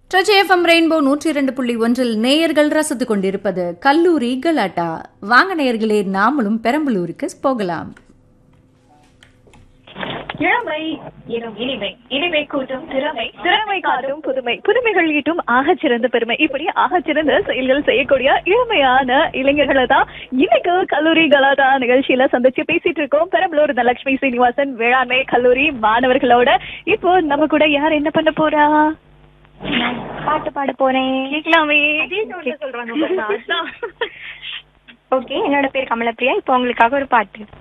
ட்ரஜ் FM rainbow நூற்றி இரண்டு புள்ளி ஒன்றில் நேயர்கள் ரசித்துக் கொண்டிருப்பது கல்லூரி கலாட்டா வாங்க நேயர்களே நாமளும் பெரம்பலூருக்கு போகலாம் இளமை எனும் இனிமை இனிமை கூட்டும் திறமை திறமை காட்டும் புதுமை புதுமைகள் ஈட்டும் ஆகச்சிறந்த பெருமை இப்படி ஆகச்சிறந்த செயல்கள் செய்யக்கூடிய இளமையான இளைஞர்களை தான் இன்னைக்கு கல்லூரி கலாட்டா நிகழ்ச்சியில சந்திச்சு பேசிட்டு இருக்கோம் பெரம்பலூர் தனலட்சுமி சீனிவாசன் வேளாண்மை கல்லூரி மாணவர்களோட இப்போ நம்ம கூட யார் என்ன பண்ண போறா பாட்டு பாட போறேன் கேட்கலாமே ஓகே என்னோட பேர் கமலப்பிரியா இப்போ உங்களுக்காக ஒரு பாட்டு